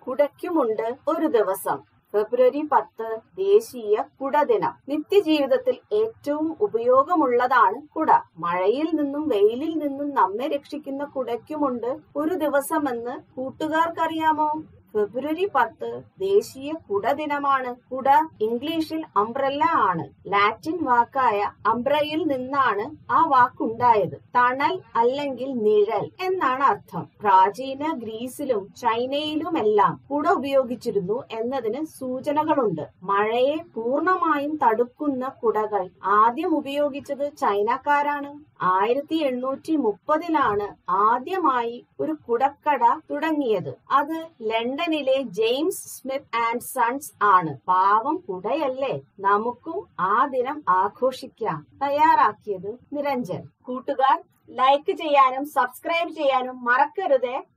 കുടയ്ക്കുമുണ്ട് ഒരു ദിവസം ഫെബ്രുവരി പത്ത് ദേശീയ കുടദിനം നിത്യജീവിതത്തിൽ ഏറ്റവും ഉപയോഗമുള്ളതാണ് കുട മഴയിൽ നിന്നും വെയിലിൽ നിന്നും നമ്മെ രക്ഷിക്കുന്ന കുടയ്ക്കുമുണ്ട് ഒരു ദിവസമെന്ന് കൂട്ടുകാർക്കറിയാമോ ഫെബ്രുവരി പത്ത് ദേശീയ കുട ദിനമാണ് കുട ഇംഗ്ലീഷിൽ അംബ്രല്ല ആണ് ലാറ്റിൻ വാക്കായ അംബ്രയിൽ നിന്നാണ് ആ വാക്കുണ്ടായത് തണൽ അല്ലെങ്കിൽ നിഴൽ എന്നാണ് അർത്ഥം പ്രാചീന ഗ്രീസിലും ചൈനയിലുമെല്ലാം കുട ഉപയോഗിച്ചിരുന്നു എന്നതിന് സൂചനകളുണ്ട് മഴയെ പൂർണ്ണമായും തടുക്കുന്ന കുടകൾ ആദ്യം ഉപയോഗിച്ചത് ചൈനക്കാരാണ് ആയിരത്തി എണ്ണൂറ്റി മുപ്പതിലാണ് ആദ്യമായി ഒരു കുടക്കട തുടങ്ങിയത് അത് ലണ്ടനിലെ ജെയിംസ് സ്മിത്ത് ആൻഡ് സൺസ് ആണ് പാവം കുടയല്ലേ നമുക്കും ആ ദിനം ആഘോഷിക്കാം തയ്യാറാക്കിയത് നിരഞ്ജൻ കൂട്ടുകാർ ലൈക്ക് ചെയ്യാനും സബ്സ്ക്രൈബ് ചെയ്യാനും മറക്കരുതേ